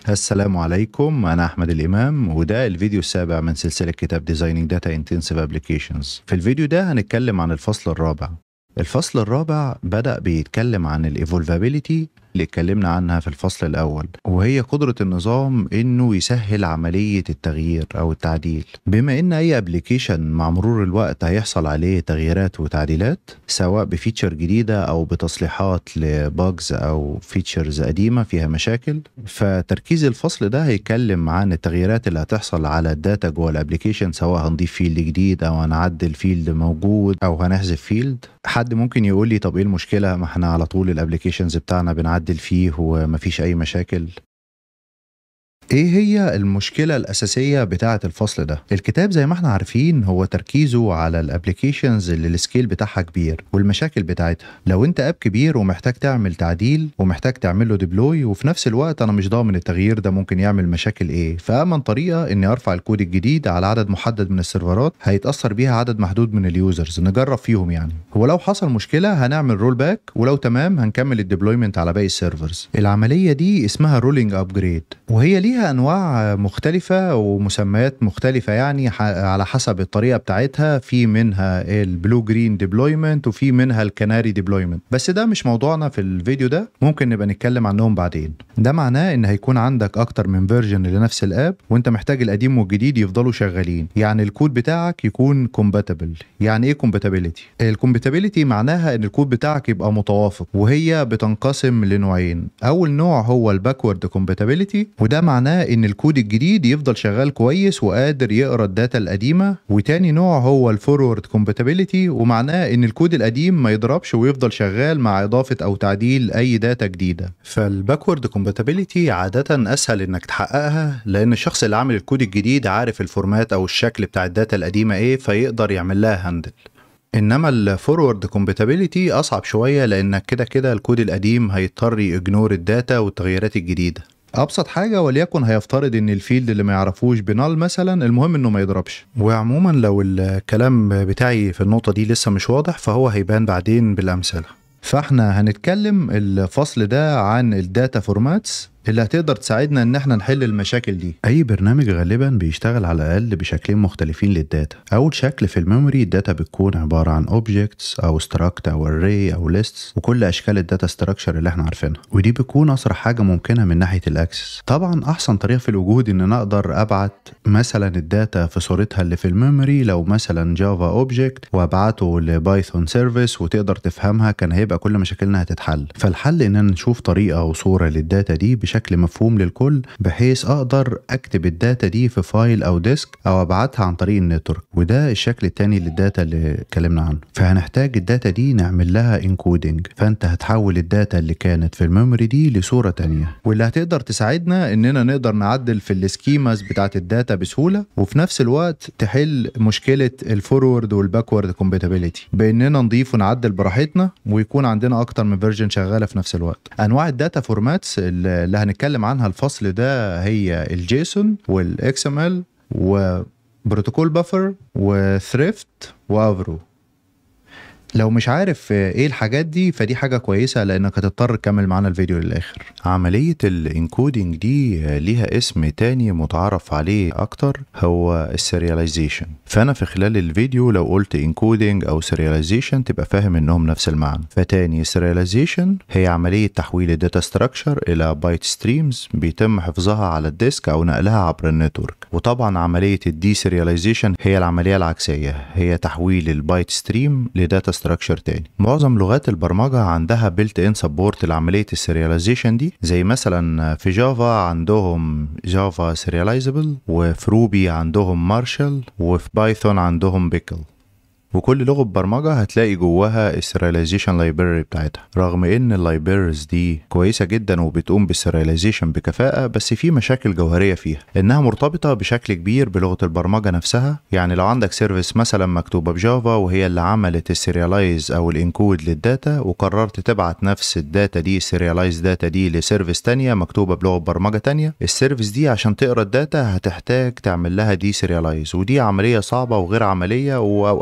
السلام عليكم أنا أحمد الإمام وده الفيديو السابع من سلسلة كتاب Designing Data Intensive Applications في الفيديو ده هنتكلم عن الفصل الرابع الفصل الرابع بدأ بيتكلم عن الإيفولفابيليتي اللي اتكلمنا عنها في الفصل الأول وهي قدرة النظام إنه يسهل عملية التغيير أو التعديل بما إن أي أبليكيشن مع مرور الوقت هيحصل عليه تغييرات وتعديلات سواء بفيتشر جديدة أو بتصليحات لباجز أو فيتشرز قديمة فيها مشاكل فتركيز الفصل ده هيتكلم عن التغييرات اللي هتحصل على الداتا جوه الأبليكيشن سواء هنضيف فيلد جديد أو هنعدل فيلد موجود أو هنحذف فيلد حد ممكن يقول لي طب ايه المشكله ما احنا على طول الابلكيشنز بتاعنا بنعدل فيه ومفيش اي مشاكل ايه هي المشكلة الأساسية بتاعة الفصل ده؟ الكتاب زي ما احنا عارفين هو تركيزه على الابليكيشنز اللي السكيل بتاعها كبير والمشاكل بتاعتها. لو انت اب كبير ومحتاج تعمل تعديل ومحتاج تعمل له ديبلوي وفي نفس الوقت انا مش ضامن التغيير ده ممكن يعمل مشاكل ايه، فأمن طريقة اني ارفع الكود الجديد على عدد محدد من السيرفرات هيتأثر بيها عدد محدود من اليوزرز نجرب فيهم يعني. ولو حصل مشكلة هنعمل رول باك ولو تمام هنكمل الديبلويمنت على باقي السيرفرز. العملية دي اسمها رولينج ابجريد وهي ليها ليها انواع مختلفه ومسميات مختلفه يعني على حسب الطريقه بتاعتها في منها البلو جرين ديبلويمنت وفي منها الكناري ديبلويمنت بس ده مش موضوعنا في الفيديو ده ممكن نبقى نتكلم عنهم بعدين ده معناه ان هيكون عندك اكتر من فيرجن لنفس الاب وانت محتاج القديم والجديد يفضلوا شغالين يعني الكود بتاعك يكون كومباتبل يعني ايه كومباتيبيليتي الكومباتيبيليتي معناها ان الكود بتاعك يبقى متوافق وهي بتنقسم لنوعين اول نوع هو الباكورد كومباتيبيليتي وده معناه معناه ان الكود الجديد يفضل شغال كويس وقادر يقرا الداتا القديمه وتاني نوع هو الفورورد كومباتيبيليتي ومعناه ان الكود القديم ما يضربش ويفضل شغال مع اضافه او تعديل اي داتا جديده فالباكورد كومباتيبيليتي عاده اسهل انك تحققها لان الشخص اللي عامل الكود الجديد عارف الفورمات او الشكل بتاع الداتا القديمه ايه فيقدر يعمل لها هاندل انما الفورورد كومباتيبيليتي اصعب شويه لانك كده كده الكود القديم هيضطر يجنور الداتا والتغييرات الجديده ابسط حاجه وليكن هيفترض ان الفيلد اللي ما يعرفوش بنال مثلا المهم انه ما يضربش وعموما لو الكلام بتاعي في النقطه دي لسه مش واضح فهو هيبان بعدين بالامثله فاحنا هنتكلم الفصل ده عن الداتا فورماتس اللي هتقدر تساعدنا ان احنا نحل المشاكل دي اي برنامج غالبا بيشتغل على الاقل بشكلين مختلفين للداتا اول شكل في الميموري الداتا بتكون عباره عن اوبجكتس او ستراكت او اري او ليستس وكل اشكال الداتا ستراكشر اللي احنا عارفينها ودي بتكون اسرع حاجه ممكنه من ناحيه الاكسس طبعا احسن طريقه في الوجود ان انا اقدر ابعت مثلا الداتا في صورتها اللي في الميموري لو مثلا جافا اوبجكت وابعته لبايثون سيرفيس وتقدر تفهمها كان هيبقى كل مشاكلنا هتتحل فالحل اننا نشوف طريقه وصوره للداتا دي بشكل مفهوم للكل بحيث اقدر اكتب الداتا دي في فايل او ديسك او ابعتها عن طريق النتورك وده الشكل التاني للداتا اللي اتكلمنا عنه فهنحتاج الداتا دي نعمل لها انكودنج فانت هتحول الداتا اللي كانت في الميموري دي لصوره تانية واللي هتقدر تساعدنا اننا نقدر نعدل في السكيماز بتاعت الداتا بسهوله وفي نفس الوقت تحل مشكله الفورورد والباكورد كومباتيبيليتي باننا نضيف ونعدل براحتنا ويكون عندنا اكتر من فيرجن شغاله في نفس الوقت انواع الداتا فورماتس اللي هنتكلم عنها الفصل ده هي الجيسون والاكس ام ال وبروتوكول بافر وثريفت وافرو لو مش عارف ايه الحاجات دي فدي حاجة كويسة لانك هتضطر تكمل معانا الفيديو للاخر عملية الانكودينج دي ليها اسم تاني متعارف عليه اكتر هو السيرياليزيشن فانا في خلال الفيديو لو قلت انكودينج او سيرياليزيشن تبقى فاهم انهم نفس المعنى فتاني سيرياليزيشن هي عملية تحويل الداتا ستراكشر الى بايت ستريمز بيتم حفظها على الديسك او نقلها عبر النتورك وطبعا عملية الدي سيرياليزيشن هي العملية العكسية هي تحويل البايت ستريم لداتا ستراكشر تاني معظم لغات البرمجه عندها بيلت ان سبورت لعمليه السيرياليزيشن دي زي مثلا في جافا عندهم جافا سيرياليزبل وفي روبي عندهم مارشال وفي بايثون عندهم بيكل وكل لغه برمجه هتلاقي جواها السيرياليزيشن لايبراري بتاعتها رغم ان اللايبرز دي كويسه جدا وبتقوم بالسيرياليزيشن بكفاءه بس في مشاكل جوهريه فيها انها مرتبطه بشكل كبير بلغه البرمجه نفسها يعني لو عندك سيرفيس مثلا مكتوبه بجافا وهي اللي عملت السيريالايز او الانكود للداتا وقررت تبعت نفس الداتا دي السيريالايز داتا دي لسيرفيس تانية مكتوبه بلغه برمجه تانية السيرفيس دي عشان تقرا الداتا هتحتاج تعمل لها دي سيريالايز ودي عمليه صعبه وغير عمليه واوقات بتبقى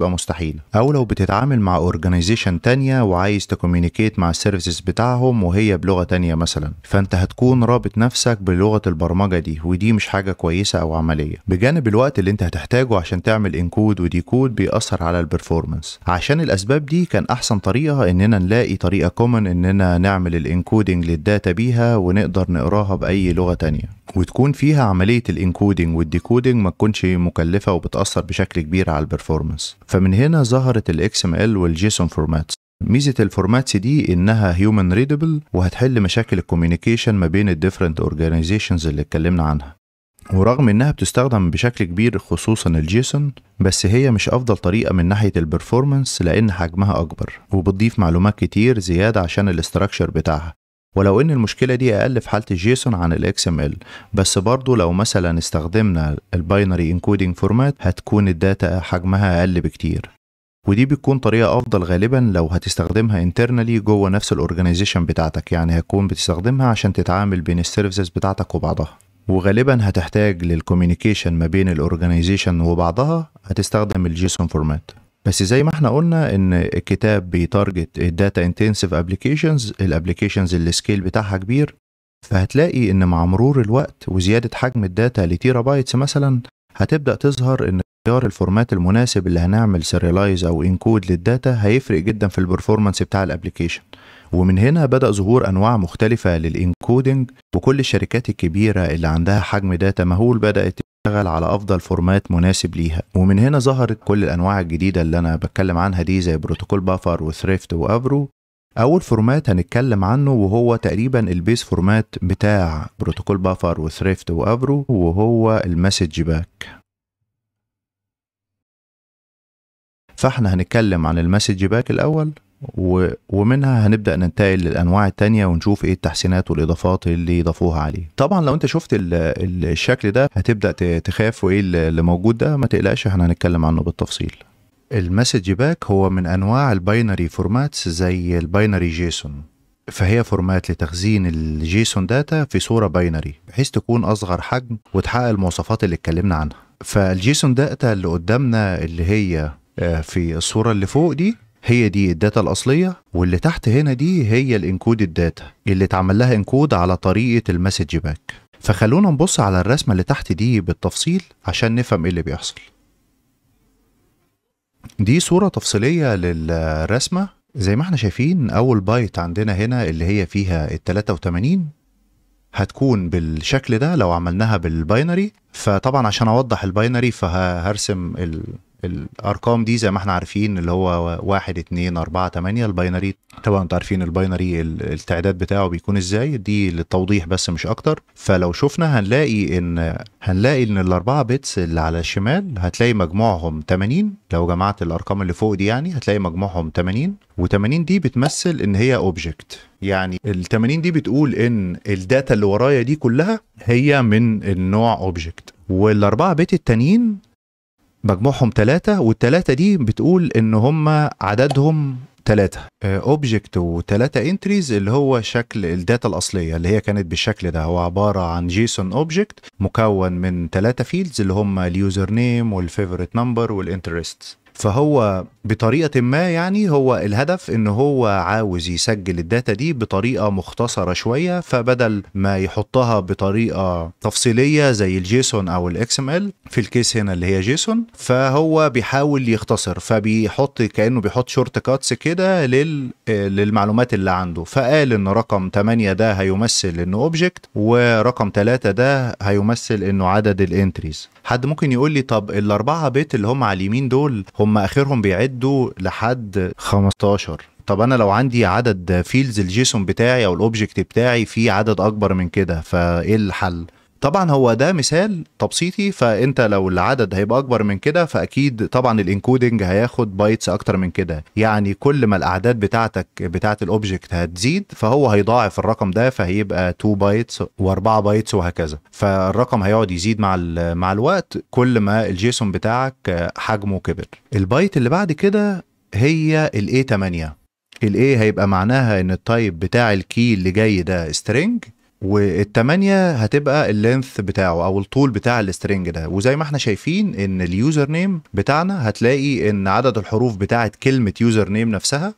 هتبقى مستحيله او لو بتتعامل مع اورجانيزيشن تانية وعايز تكوميونيكيت مع السيرفيسز بتاعهم وهي بلغه تانية مثلا فانت هتكون رابط نفسك بلغه البرمجه دي ودي مش حاجه كويسه او عمليه بجانب الوقت اللي انت هتحتاجه عشان تعمل انكود وديكود بيأثر على البرفورمانس عشان الاسباب دي كان احسن طريقه اننا نلاقي طريقه كومن اننا نعمل الانكودنج للداتا بيها ونقدر نقراها باي لغه تانية وتكون فيها عمليه الانكودنج والديكودنج ما تكونش مكلفه وبتاثر بشكل كبير على البرفورمانس فمن هنا ظهرت الاكس ام ال والجيسون فورماتس ميزه الفورماتس دي انها هيومن ريدبل وهتحل مشاكل الكوميونيكيشن ما بين الديفرنت اورجانيزيشنز اللي اتكلمنا عنها ورغم انها بتستخدم بشكل كبير خصوصا الجيسون بس هي مش افضل طريقه من ناحيه البرفورمانس لان حجمها اكبر وبتضيف معلومات كتير زياده عشان الاستراكشر بتاعها ولو ان المشكله دي اقل في حاله الجيسون عن الاكس ام ال بس برضه لو مثلا استخدمنا الباينري انكودنج فورمات هتكون الداتا حجمها اقل بكتير ودي بتكون طريقة أفضل غالبا لو هتستخدمها انترنالي جوه نفس الأورجانيزيشن بتاعتك يعني هتكون بتستخدمها عشان تتعامل بين السيرفيسز بتاعتك وبعضها وغالبا هتحتاج للكوميونيكيشن ما بين الأورجانيزيشن وبعضها هتستخدم الجيسون فورمات بس زي ما احنا قلنا ان الكتاب بيتارجت الداتا انتنسيف ابلكيشنز الابلكيشنز اللي السكيل بتاعها كبير فهتلاقي ان مع مرور الوقت وزياده حجم الداتا لتيرا بايتس مثلا هتبدا تظهر ان اختيار الفورمات المناسب اللي هنعمل سيريلايز او انكود للداتا هيفرق جدا في البرفورمانس بتاع الابلكيشن ومن هنا بدأ ظهور أنواع مختلفة للإنكودنج وكل الشركات الكبيرة اللي عندها حجم داتا مهول بدأت تشتغل على أفضل فورمات مناسب ليها ومن هنا ظهرت كل الأنواع الجديدة اللي أنا بتكلم عنها دي زي بروتوكول بافر وثريفت وأفرو أول فورمات هنتكلم عنه وهو تقريبا البيس فورمات بتاع بروتوكول بافر وثريفت وأفرو وهو المسج باك فاحنا هنتكلم عن المسج باك الأول و... ومنها هنبدا ننتقل للانواع التانية ونشوف ايه التحسينات والاضافات اللي ضافوها عليه طبعا لو انت شفت ال... الشكل ده هتبدا ت... تخاف وايه اللي موجود ده ما تقلقش احنا هنتكلم عنه بالتفصيل المسج باك هو من انواع الباينري فورماتس زي الباينري جيسون فهي فورمات لتخزين الجيسون داتا في صورة باينري بحيث تكون أصغر حجم وتحقق المواصفات اللي اتكلمنا عنها فالجيسون داتا اللي قدامنا اللي هي في الصورة اللي فوق دي هي دي الداتا الأصلية واللي تحت هنا دي هي الانكود الداتا اللي اتعمل لها انكود على طريقة المسج باك فخلونا نبص على الرسمة اللي تحت دي بالتفصيل عشان نفهم ايه اللي بيحصل دي صورة تفصيلية للرسمة زي ما احنا شايفين أول بايت عندنا هنا اللي هي فيها ال 83 هتكون بالشكل ده لو عملناها بالباينري فطبعا عشان أوضح الباينري فهرسم ال الارقام دي زي ما احنا عارفين اللي هو واحد اتنين اربعة تمانية الباينري طبعا انتوا عارفين الباينري التعداد بتاعه بيكون ازاي دي للتوضيح بس مش اكتر فلو شفنا هنلاقي ان هنلاقي ان الاربعة بيتس اللي على الشمال هتلاقي مجموعهم 80 لو جمعت الارقام اللي فوق دي يعني هتلاقي مجموعهم 80 و80 دي بتمثل ان هي اوبجكت يعني ال 80 دي بتقول ان الداتا اللي ورايا دي كلها هي من النوع اوبجكت والاربعه بيت التانيين مجموعهم ثلاثة والثلاثة دي بتقول ان هم عددهم ثلاثة اوبجكت وثلاثة انتريز اللي هو شكل الداتا الأصلية اللي هي كانت بالشكل ده هو عبارة عن جيسون اوبجكت مكون من ثلاثة فيلدز اللي هم اليوزر نيم والفيفوريت نمبر والانترست فهو بطريقة ما يعني هو الهدف ان هو عاوز يسجل الداتا دي بطريقة مختصرة شوية فبدل ما يحطها بطريقة تفصيلية زي الجيسون او الاكس ام ال في الكيس هنا اللي هي جيسون فهو بيحاول يختصر فبيحط كأنه بيحط شورت كاتس كده لل للمعلومات اللي عنده فقال ان رقم 8 ده هيمثل انه اوبجكت ورقم 3 ده هيمثل انه عدد الانتريز حد ممكن يقول لي طب الاربعه بيت اللي هم على اليمين دول هم اخرهم بيعدوا لحد 15 طب انا لو عندي عدد فيلدز الجيسون بتاعي او الاوبجكت بتاعي فيه عدد اكبر من كده فايه الحل طبعا هو ده مثال تبسيطي فانت لو العدد هيبقى اكبر من كده فاكيد طبعا الانكودنج هياخد بايتس اكتر من كده يعني كل ما الاعداد بتاعتك بتاعت الاوبجكت هتزيد فهو هيضاعف الرقم ده فهيبقى 2 بايتس و4 بايتس وهكذا فالرقم هيقعد يزيد مع مع الوقت كل ما الجيسون بتاعك حجمه كبر البايت اللي بعد كده هي الاي 8 الاي هيبقى معناها ان التايب بتاع الكي اللي جاي ده سترينج والتمانية هتبقى اللينث بتاعه او الطول بتاع السترنج ده وزي ما احنا شايفين ان اليوزر نيم بتاعنا هتلاقي ان عدد الحروف بتاعت كلمة يوزر نيم نفسها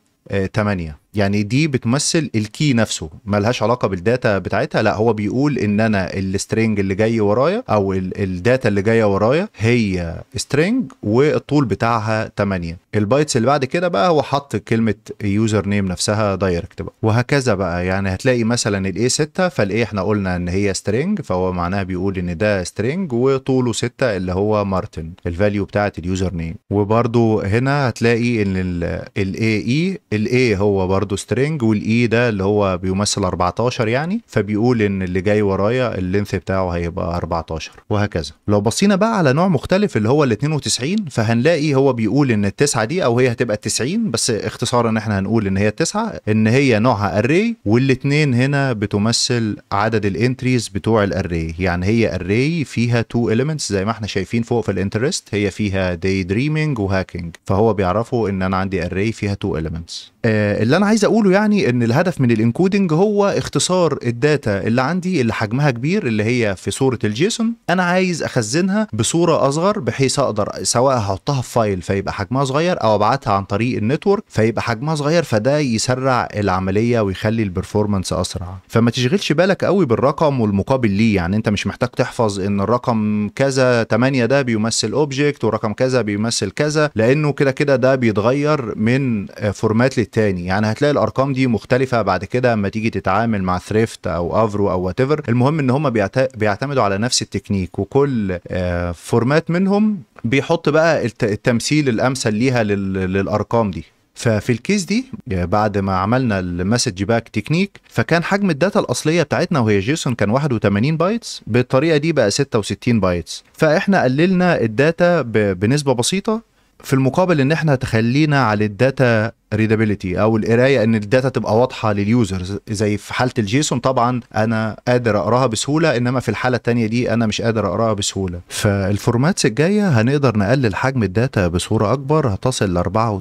8 يعني دي بتمثل الكي نفسه ملهاش علاقه بالداتا بتاعتها لا هو بيقول ان انا السترنج اللي جاي ورايا او الداتا اللي جايه ورايا هي سترنج والطول بتاعها 8 البايتس اللي بعد كده بقى هو حط كلمه يوزر نيم نفسها دايركت بقى وهكذا بقى يعني هتلاقي مثلا الاي 6 فالاي احنا قلنا ان هي سترنج فهو معناها بيقول ان ده سترنج وطوله 6 اللي هو مارتن الفاليو بتاعت اليوزر نيم وبرده هنا هتلاقي ان الاي اي الاي هو برضه برضه سترينج والاي ده اللي هو بيمثل 14 يعني فبيقول ان اللي جاي ورايا اللينث بتاعه هيبقى 14 وهكذا لو بصينا بقى على نوع مختلف اللي هو ال 92 فهنلاقي هو بيقول ان التسعه دي او هي هتبقى 90 بس اختصارا احنا هنقول ان هي التسعه ان هي نوعها اري والاثنين هنا بتمثل عدد الانتريز بتوع الاري يعني هي اري فيها تو اليمنتس زي ما احنا شايفين فوق في الانترست هي فيها داي دريمينج وهاكينج فهو بيعرفوا ان انا عندي اري فيها تو اليمنتس آه اللي انا عايز اقوله يعني ان الهدف من الانكودنج هو اختصار الداتا اللي عندي اللي حجمها كبير اللي هي في صوره الجيسون انا عايز اخزنها بصوره اصغر بحيث اقدر سواء احطها في فايل فيبقى حجمها صغير او ابعتها عن طريق النتورك فيبقى حجمها صغير فده يسرع العمليه ويخلي البرفورمانس اسرع فما تشغلش بالك قوي بالرقم والمقابل ليه يعني انت مش محتاج تحفظ ان الرقم كذا 8 ده بيمثل اوبجكت ورقم كذا بيمثل كذا لانه كده كده ده بيتغير من فورمات للتاني يعني هتلاقي الارقام دي مختلفه بعد كده اما تيجي تتعامل مع ثريفت او افرو او وات المهم ان هم بيعتمدوا على نفس التكنيك وكل فورمات منهم بيحط بقى التمثيل الامثل ليها للارقام دي ففي الكيس دي بعد ما عملنا المسج باك تكنيك فكان حجم الداتا الاصليه بتاعتنا وهي جيسون كان 81 بايتس بالطريقه دي بقى 66 بايتس فاحنا قللنا الداتا بنسبه بسيطه في المقابل ان احنا تخلينا على الداتا ريدابيليتي او القرايه ان الداتا تبقى واضحه لليوزرز زي في حاله الجيسون طبعا انا قادر اقراها بسهوله انما في الحاله الثانيه دي انا مش قادر اقراها بسهوله فالفورماتس الجايه هنقدر نقلل حجم الداتا بصوره اكبر هتصل ل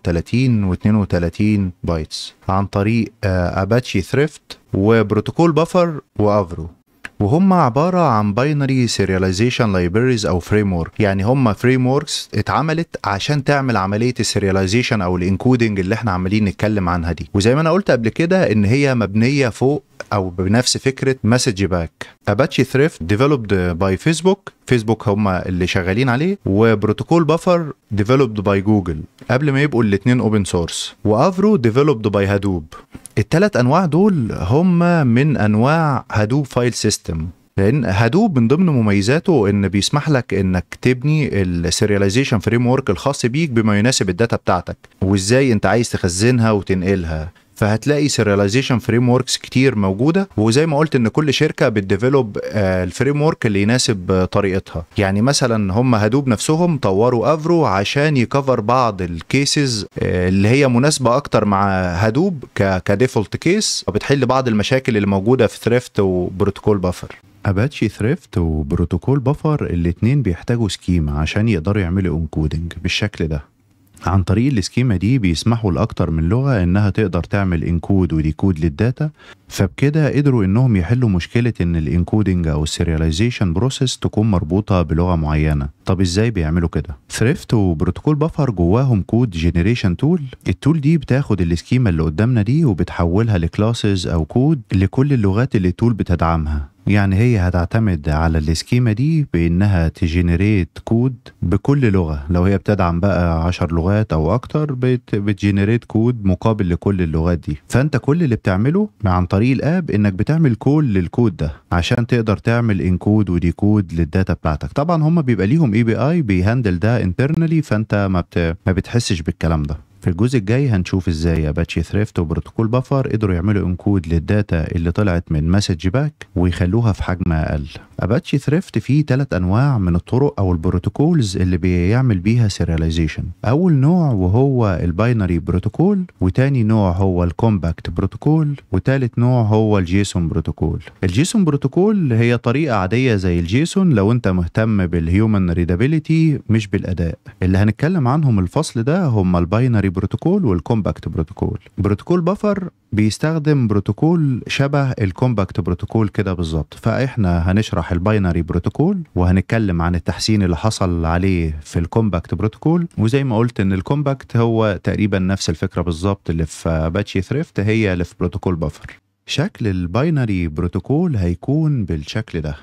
34 و 32 بايتس عن طريق اباتشي ثريفت وبروتوكول بفر وافرو وهم عبارة عن باينري سيرياليزيشن لايبريز أو فريم ورك يعني هم فريم وركس اتعملت عشان تعمل عملية السيرياليزيشن أو الانكودنج اللي احنا عمالين نتكلم عنها دي وزي ما أنا قلت قبل كده إن هي مبنية فوق او بنفس فكره مسج باك اباتشي ثريفت ديفلوبد باي فيسبوك فيسبوك هم اللي شغالين عليه وبروتوكول بفر ديفلوبد باي جوجل قبل ما يبقوا الاثنين اوبن سورس وافرو ديفلوبد باي هادوب الثلاث انواع دول هم من انواع هادوب فايل سيستم لان هادوب من ضمن مميزاته ان بيسمح لك انك تبني السيرياليزيشن فريم ورك الخاص بيك بما يناسب الداتا بتاعتك وازاي انت عايز تخزنها وتنقلها فهتلاقي سيرياليزيشن فريم وركس كتير موجوده وزي ما قلت ان كل شركه بتديفلوب الفريم ورك اللي يناسب طريقتها يعني مثلا هم هدوب نفسهم طوروا افرو عشان يكفر بعض الكيسز اللي هي مناسبه اكتر مع هدوب كديفولت كيس وبتحل بعض المشاكل اللي موجوده في ثريفت وبروتوكول بفر اباتشي ثريفت وبروتوكول بفر الاتنين بيحتاجوا سكيما عشان يقدروا يعملوا انكودنج بالشكل ده عن طريق السكيما دي بيسمحوا لأكتر من لغة إنها تقدر تعمل انكود وديكود للداتا فبكده قدروا إنهم يحلوا مشكلة إن الانكودنج أو السيرياليزيشن بروسيس تكون مربوطة بلغة معينة طب إزاي بيعملوا كده؟ ثريفت وبروتوكول بفر جواهم كود جينيريشن تول التول دي بتاخد السكيما اللي قدامنا دي وبتحولها لكلاسز أو كود لكل اللغات اللي التول بتدعمها يعني هي هتعتمد على السكيما دي بانها تجنريت كود بكل لغه لو هي بتدعم بقى 10 لغات او اكتر بت بتجنريت كود مقابل لكل اللغات دي فانت كل اللي بتعمله عن طريق الاب انك بتعمل كول للكود ده عشان تقدر تعمل انكود وديكود للداتا بتاعتك طبعا هم بيبقى ليهم اي بي اي بيهندل ده انترنالي فانت ما, بت... ما بتحسش بالكلام ده في الجزء الجاي هنشوف ازاي اباتشي ثريفت وبروتوكول بفر قدروا يعملوا انكود للداتا اللي طلعت من مسج باك ويخلوها في حجم اقل اباتشي ثريفت فيه ثلاث انواع من الطرق او البروتوكولز اللي بيعمل بيها سيرياليزيشن اول نوع وهو الباينري بروتوكول وتاني نوع هو الكومباكت بروتوكول وتالت نوع هو الجيسون بروتوكول الجيسون بروتوكول هي طريقه عاديه زي الجيسون لو انت مهتم بالهيومن ريدابيليتي مش بالاداء اللي هنتكلم عنهم الفصل ده هم الباينري بروتوكول والكومباكت بروتوكول بروتوكول بفر بيستخدم بروتوكول شبه الكومباكت بروتوكول كده بالظبط فاحنا هنشرح الباينري بروتوكول وهنتكلم عن التحسين اللي حصل عليه في الكومباكت بروتوكول وزي ما قلت ان الكومباكت هو تقريبا نفس الفكره بالظبط اللي في اباتشي ثريفت هي اللي في بروتوكول بفر شكل الباينري بروتوكول هيكون بالشكل ده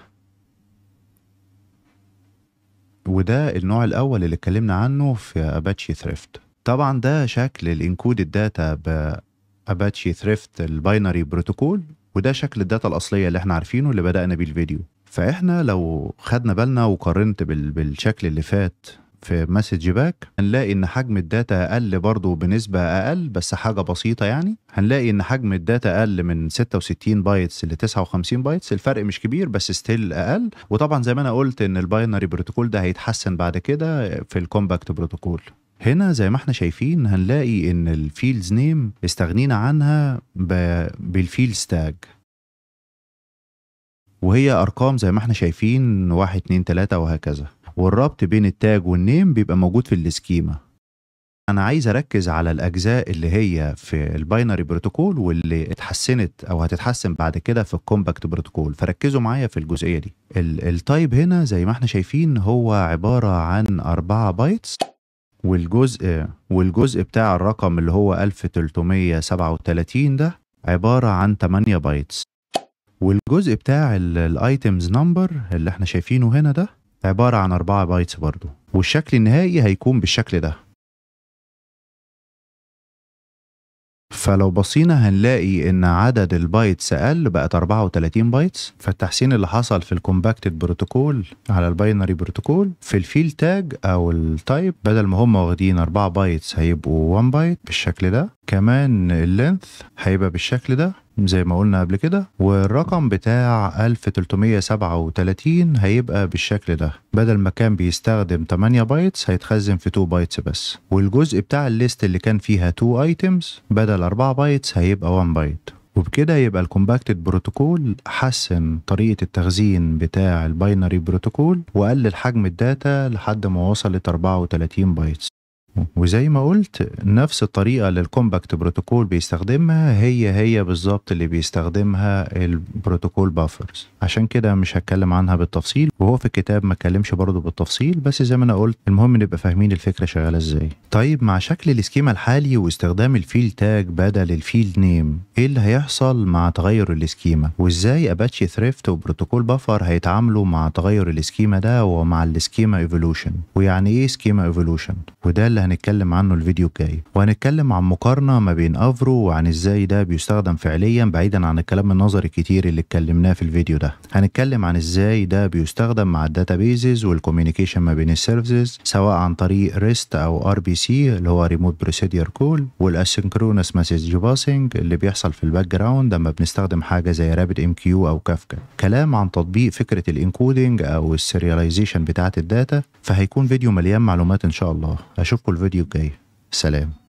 وده النوع الاول اللي اتكلمنا عنه في اباتشي ثريفت طبعا ده شكل الانكودد داتا باباتشي ثريفت الباينري بروتوكول وده شكل الداتا الاصليه اللي احنا عارفينه اللي بدانا بيه الفيديو فاحنا لو خدنا بالنا وقارنت بال- بالشكل اللي فات في مسج باك هنلاقي ان حجم الداتا اقل برضه بنسبه اقل بس حاجه بسيطه يعني هنلاقي ان حجم الداتا اقل من 66 بايتس ل 59 بايتس الفرق مش كبير بس ستيل اقل وطبعا زي ما انا قلت ان الباينري بروتوكول ده هيتحسن بعد كده في الكومباكت بروتوكول هنا زي ما احنا شايفين هنلاقي ان الفيلدز نيم استغنينا عنها ب- بالفيلدز تاج وهي ارقام زي ما احنا شايفين واحد اتنين تلاتة وهكذا والربط بين التاج والنيم بيبقى موجود في السكيما انا عايز اركز على الاجزاء اللي هي في الباينري بروتوكول واللي اتحسنت او هتتحسن بعد كده في الكومباكت بروتوكول فركزوا معايا في الجزئيه دي ال- التايب هنا زي ما احنا شايفين هو عباره عن 4 بايتس والجزء والجزء بتاع الرقم اللي هو 1337 ده عباره عن 8 بايتس والجزء بتاع الايتمز نمبر اللي احنا شايفينه هنا ده عبارة عن 4 بايتس برضو والشكل النهائي هيكون بالشكل ده فلو بصينا هنلاقي ان عدد البايتس اقل بقت 34 بايتس فالتحسين اللي حصل في الكومباكتد بروتوكول على الباينري بروتوكول في الفيل تاج او التايب بدل ما هم واخدين 4 بايتس هيبقوا 1 بايت بالشكل ده كمان اللينث هيبقى بالشكل ده زي ما قلنا قبل كده والرقم بتاع 1337 هيبقى بالشكل ده بدل ما كان بيستخدم 8 بايتس هيتخزن في 2 بايتس بس والجزء بتاع الليست اللي كان فيها 2 ايتمز بدل 4 بايتس هيبقى 1 بايت وبكده يبقى الكومباكتد بروتوكول حسن طريقة التخزين بتاع الباينري بروتوكول وقلل حجم الداتا لحد ما وصلت 34 بايتس وزي ما قلت نفس الطريقة اللي الكومباكت بروتوكول بيستخدمها هي هي بالظبط اللي بيستخدمها البروتوكول بافرز عشان كده مش هتكلم عنها بالتفصيل وهو في الكتاب ما اتكلمش برضه بالتفصيل بس زي ما انا قلت المهم نبقى فاهمين الفكرة شغالة ازاي طيب مع شكل السكيما الحالي واستخدام الفيلد تاج بدل الفيلد نيم ايه اللي هيحصل مع تغير السكيما وازاي اباتشي ثريفت وبروتوكول بافر هيتعاملوا مع تغير السكيما ده ومع السكيما ايفولوشن ويعني ايه سكيما ايفولوشن وده اللي هنتكلم عنه الفيديو الجاي وهنتكلم عن مقارنه ما بين افرو وعن ازاي ده بيستخدم فعليا بعيدا عن الكلام النظري الكتير اللي اتكلمناه في الفيديو ده هنتكلم عن ازاي ده بيستخدم مع الداتابيزز والكوميونيكيشن ما بين السيرفيسز سواء عن طريق ريست او ار بي سي اللي هو ريموت بروسيدير كول والاسynchronous مسج باسنج اللي بيحصل في الباك جراوند لما بنستخدم حاجه زي رابد ام كيو او كافكا كلام عن تطبيق فكره الانكودنج او السيرياليزيشن بتاعه الداتا فهيكون فيديو مليان معلومات ان شاء الله اشوفكم الفيديو الجاي سلام